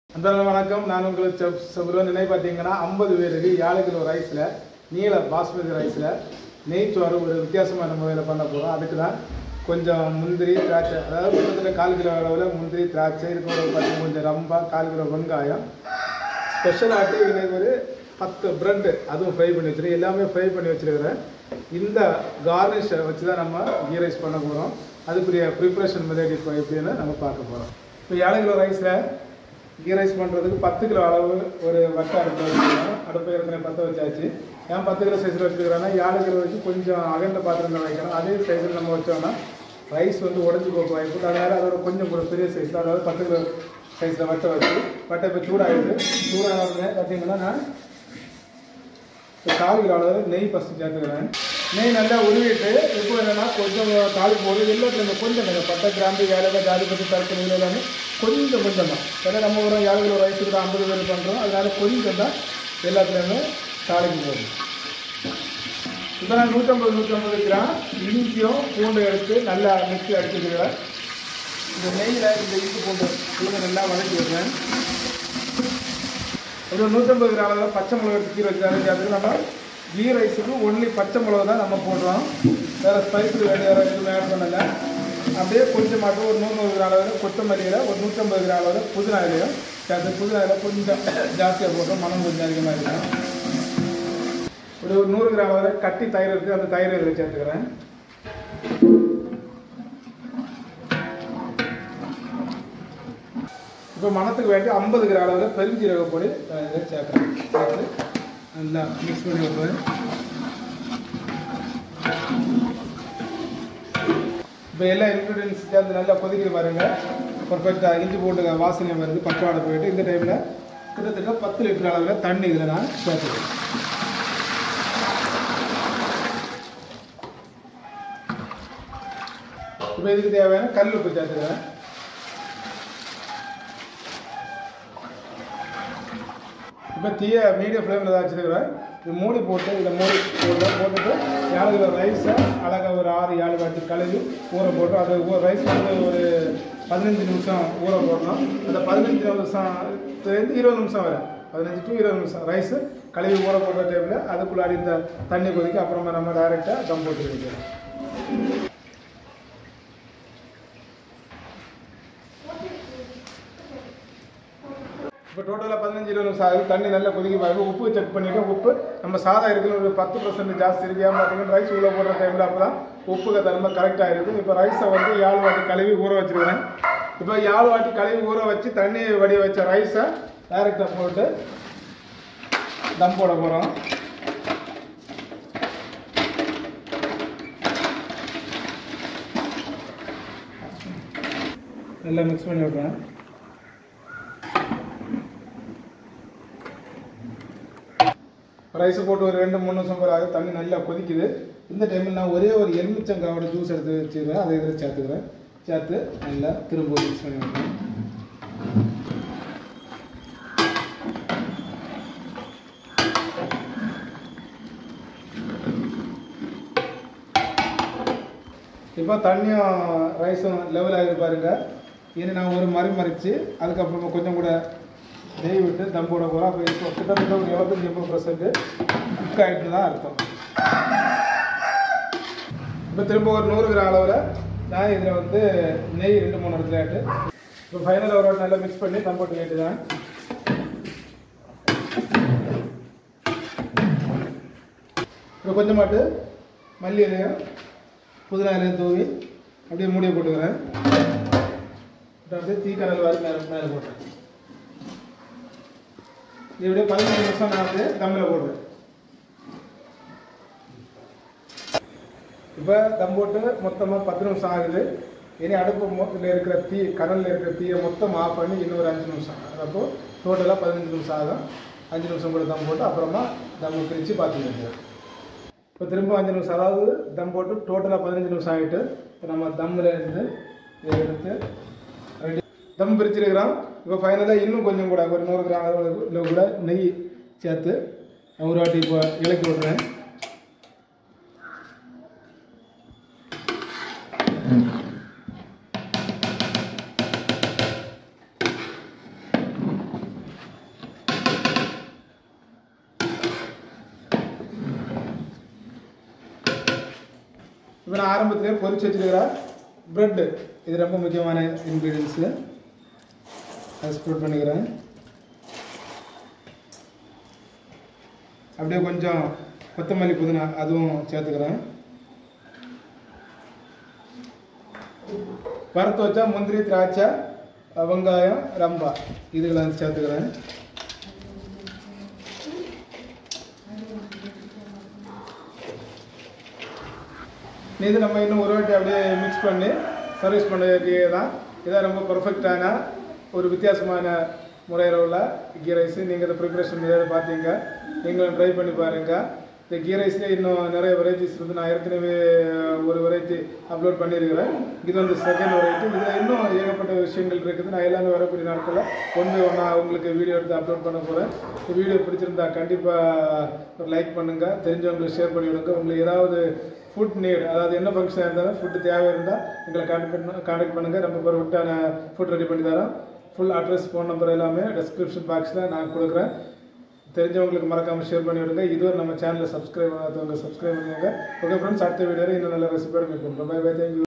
அன்பான வணக்கம் நான் உங்களுக்கு செப் சொல்லுவேன் நினை பார்த்தீங்கன்னா ஐம்பது பேருக்கு ஏழு கிலோ ரைஸில் நீல பாஸ்மதி ரைஸில் நெய்ச்சோறு ஒரு வித்தியாசமான முறையில் பண்ண போகிறோம் அதுக்கு தான் கொஞ்சம் முந்திரி திராட்சை அதாவது கிட்டத்தட்ட கால் கிலோ அளவில் முந்திரி திராட்சை இருக்க ஒரு பத்து கொஞ்சம் ரம்பா கால் கிலோ வெங்காயம் ஸ்பெஷலாகிட்டு இன்னைக்கு ஒரு பத்து பிரெட்டு அதுவும் ஃப்ரை பண்ணி வச்சிருக்கேன் எல்லாமே ஃப்ரை பண்ணி வச்சிருக்கிறேன் இந்த கார்னிஷை வச்சு தான் நம்ம கீ ரைஸ் பண்ண போகிறோம் அதுக்குரிய ப்ரிப்ரேஷன் மெத்தட் இப்போ எப்படின்னு நம்ம பார்க்க போகிறோம் இப்போ ஏழு கிலோ ரைஸில் கீ ரைஸ் பண்ணுறதுக்கு பத்து கிலோ அளவு ஒரு வட்டை அடுப்பு வச்சுருக்கோம் அடுப்பு ஏற்கனவே பற்ற வச்சாச்சு ஏன் பத்து கிலோ சைஸில் வச்சுருக்கிறோன்னா ஏழு கிலோ வச்சு கொஞ்சம் அகண்ட பாத்திரம் வைக்கணும் அதே சைஸில் நம்ம வச்சோம்னா ரைஸ் வந்து உடஞ்சி போக வாய்ப்பு இருக்கு. அதனால அதோட கொஞ்சம் கூட பெரிய சைஸில் அதாவது பத்து கிலோ சைஸில் வட்டை வச்சு வட்டை இப்போ சூடாகிடுது சூடான உடனே பார்த்தீங்கன்னா நான் இப்போ கால் கிலோ அளவு நெய் ஃபஸ்ட்டு சேர்த்துக்கிறேன் நெய் நல்லா உருவிட்டு இப்போ என்னன்னா கொஞ்சம் தாளிப்பு போது எல்லாத்துல இந்த கொஞ்சம் கொஞ்சம் பட்டை கிராம்பு ஏலக்காய் ஜாதி பத்தி தரப்பு இது எல்லாமே கொஞ்சம் கொஞ்சம் தான் ஏன்னா நம்ம ஒரு ஏழு கிலோ ரைஸுக்கு தான் ஐம்பது பேர் பண்ணுறோம் அதனால கொஞ்சம் தான் எல்லாத்துலேயுமே தாளிப்பு போகும் இப்போ நான் நூற்றம்பது நூற்றம்பது கிராம் இஞ்சியும் பூண்டு எடுத்து நல்லா மிக்ஸி அடிச்சுக்கிறேன் இந்த நெய்யில் இந்த இஞ்சி பூண்டு இதை நல்லா வதக்கி வைக்கிறேன் ஒரு நூற்றம்பது கிராம் அளவு பச்சை மிளகா எடுத்து கீரை வச்சு அதுக்கு நம்ம கீ ரைஸுக்கு ஒன்லி பச்சை மிளகா தான் நம்ம போடுறோம் வேறு ஸ்பைஸ் வேறு வேறு எதுவும் ஆட் பண்ணலை அப்படியே கொஞ்சம் மட்டும் ஒரு நூறு கிராம் அளவில் கொத்தமல்லியில் ஒரு நூற்றம்பது கிராம் அளவில் புதினா இலையும் சேர்த்து புதினா இலை கொஞ்சம் ஜாஸ்தியாக போட்டோம் மனம் கொஞ்சம் அதிகமாக இருக்கும் ஒரு ஒரு நூறு கிராம் அளவில் கட்டி தயிர் இருக்குது அந்த தயிர் இதில் சேர்த்துக்கிறேன் இப்போ மணத்துக்கு வேண்டி ஐம்பது கிராம் அளவில் பெருஞ்சீரக பொடி நான் இதை சேர்க்குறேன் சேர்த்து நல்லா மிக்ஸ் பண்ணி வைப்பேன் இப்போ எல்லா இன்க்ரீடியன்ஸ் சேர்ந்து நல்லா கொதிக்கிற பாருங்க பர்ஃபெக்டாக இஞ்சி போட்டு வாசனை வருது பச்சவாடை போயிட்டு இந்த டைமில் கிட்டத்தட்ட பத்து லிட்டர் அளவில் தண்ணி இதில் நான் சேர்த்துக்கிறேன் இப்போ இதுக்கு தேவையான கல் உப்பு சேர்த்துக்கிறேன் இப்போ தீய மீடியம் ஃப்ளேமில் தான் வச்சுருக்கிறேன் இது மூடி போட்டு இதில் மூடி போட்டு போட்டுட்டு ஏழு கிலோ ரைஸை அழகாக ஒரு ஆறு ஏழு வாட்டி கழுவி ஊற போட்டு அது ஊ ரைஸ் வந்து ஒரு பதினஞ்சு நிமிஷம் ஊற போடணும் அந்த பதினஞ்சு நிமிஷத்துலேருந்து இருபது நிமிஷம் வரை பதினஞ்சு டு இருபது நிமிஷம் ரைஸு கழுவி ஊற போடுற டைமில் அதுக்குள்ளாடி இந்த தண்ணி கொதிக்க அப்புறமா நம்ம டைரெக்டாக தம் போட்டு வைக்கிறோம் இப்போ டோட்டலாக பதினஞ்சு இருபது நிமிஷம் ஆகுது தண்ணி நல்லா கொதிக்க பாருங்க உப்பு செக் பண்ணிவிட்டு உப்பு நம்ம சாதம் இருக்குன்னு ஒரு பத்து பர்சன்ட் ஜாஸ்தி இருக்கு ஏன் பார்த்தீங்கன்னா ரைஸ் உள்ள போடுற டைமில் அப்போ தான் உப்புக்கு தன்மை கரெக்டாக இருக்கும் இப்போ ரைஸை வந்து ஏழு வாட்டி கழுவி ஊற வச்சுருக்கிறேன் இப்போ ஏழு வாட்டி கழுவி ஊற வச்சு தண்ணி வடி வச்ச ரைஸை டைரெக்டாக போட்டு தம் போட போகிறோம் நல்லா மிக்ஸ் பண்ணி விட்றேன் ரைஸ் போட்டு ஒரு ரெண்டு மூணு நிமிஷம் போல ஆகுது தண்ணி நல்லா கொதிக்குது இந்த டைமில் நான் ஒரே ஒரு எலுமிச்சங்காவோட ஜூஸ் எடுத்து வச்சுக்கிறேன் அதை இதில் சேர்த்துக்கிறேன் சேர்த்து நல்லா திரும்ப மிக்ஸ் பண்ணி விடுறேன் இப்போ தண்ணியும் ரைஸும் லெவல் ஆகுது பாருங்க இனி நான் ஒரு மறு மறித்து அதுக்கப்புறமா கொஞ்சம் கூட நெய் விட்டு தம் போட போகிறோம் அப்போ இப்போ கிட்டத்தட்ட ஒரு எழுபத்தஞ்சி எண்பது பர்சன்ட் குக் ஆகிட்டு தான் அர்த்தம் இப்போ திரும்ப ஒரு நூறு கிராம் அளவில் நான் இதில் வந்து நெய் ரெண்டு மூணு இடத்துல ஆட்டு இப்போ ஃபைனல் ஒரு வாட்டி நல்லா மிக்ஸ் பண்ணி தம் போட்டு கேட்டு தான் இப்போ கொஞ்சமாட்டு மல்லி இலையும் புதினா இலையும் தூவி அப்படியே மூடியை போட்டுக்கிறேன் இப்போ அப்படியே தீக்கடல் வரை மேலே மேலே போட்டேன் இப்படியே பதினஞ்சு நிமிஷம் நான் வந்து தம்மில் போடுறேன் இப்போ தம் போட்டு மொத்தமாக பத்து நிமிஷம் ஆகுது இனி அடுப்பு மொத்தத்தில் இருக்கிற தீ கடலில் இருக்கிற தீயை மொத்தம் ஆஃப் பண்ணி இன்னொரு அஞ்சு நிமிஷம் அப்போ டோட்டலாக பதினஞ்சு நிமிஷம் ஆகும் அஞ்சு நிமிஷம் கூட தம் போட்டு அப்புறமா தம் பிரித்து பார்த்துக்கிட்டு இப்போ திரும்ப அஞ்சு நிமிஷம் அதாவது தம் போட்டு டோட்டலாக பதினஞ்சு நிமிஷம் ஆகிட்டு இப்போ நம்ம தம்மில் இருந்து இதை எடுத்து ரெடி தம் பிரிச்சிருக்கிறோம் இப்போ ஃபைனலாக இன்னும் கொஞ்சம் கூட ஒரு நூறு கிராம் அளவில் கூட நெய் சேர்த்து ஒரு வாட்டி இப்போ இலக்கி விட்றேன் இப்போ நான் ஆரம்பத்திலே பொரிச்சு வச்சுருக்கிற ப்ரெட்டு இது ரொம்ப முக்கியமான இன்க்ரீடியன்ஸு அதை ஸ்ப்ரெட் பண்ணிக்கிறேன் அப்படியே கொஞ்சம் கொத்தமல்லி புதினா அதுவும் சேர்த்துக்கிறேன் வறுத்து வச்சா முந்திரி திராட்சை அஹ், வெங்காயம் ரம்பா இதுகளை சேர்த்துக்கிறேன் இது நம்ம இன்னும் ஒரு வாட்டி அப்படியே மிக்ஸ் பண்ணி சர்வீஸ் பண்ண வேண்டியது தான் இதான் ரொம்ப பர்ஃபெக்டான ஒரு வித்தியாசமான முறையில் உள்ள கீ ரைஸ் நீங்கள் இந்த ப்ரிப்பரேஷன் ஏதாவது பார்த்தீங்க நீங்களும் ட்ரை பண்ணி பாருங்கள் இந்த கீ ரைஸ்லேயே இன்னும் நிறைய வெரைட்டிஸ் வந்து நான் ஏற்கனவே ஒரு வெரைட்டி அப்லோட் பண்ணியிருக்கிறேன் இது வந்து செகண்ட் வெரைட்டி இதில் இன்னும் ஏகப்பட்ட விஷயங்கள் இருக்குது நான் எல்லாமே வரக்கூடிய நாட்களில் ஒன் பை ஒன்னாக உங்களுக்கு வீடியோ எடுத்து அப்லோட் பண்ண போகிறேன் இந்த வீடியோ பிடிச்சிருந்தா கண்டிப்பாக ஒரு லைக் பண்ணுங்கள் தெரிஞ்சவங்களுக்கு ஷேர் பண்ணி விடுங்க உங்களுக்கு ஏதாவது ஃபுட் நீட் அதாவது என்ன ஃபங்க்ஷன் இருந்தாலும் ஃபுட்டு தேவை இருந்தால் எங்களை கான்டாக்ட் பண்ண கான்டாக்ட் பண்ணுங்கள் நம்ம பர்ஃபெக்டான ஃபுட் ரெடி பண்ணி தரோம் ஃபுல் அட்ரஸ் ஃபோன் நம்பர் எல்லாமே டிஸ்கிரிப்ஷன் பாக்ஸில் நான் கொடுக்குறேன் தெரிஞ்சவங்களுக்கு மறக்காமல் ஷேர் பண்ணி விடுங்க இதுவரை நம்ம சேனலை சப்ஸ்கிரைப் பண்ணாதவங்க சப்ஸ்கிரைப் பண்ணுங்க ஓகே ஃப்ரெண்ட்ஸ் அடுத்த வீடியோவில் இன்னும் நல்ல ரெசிபியோட மீட் பண்ணுறோம் பை பை தேங்க்யூ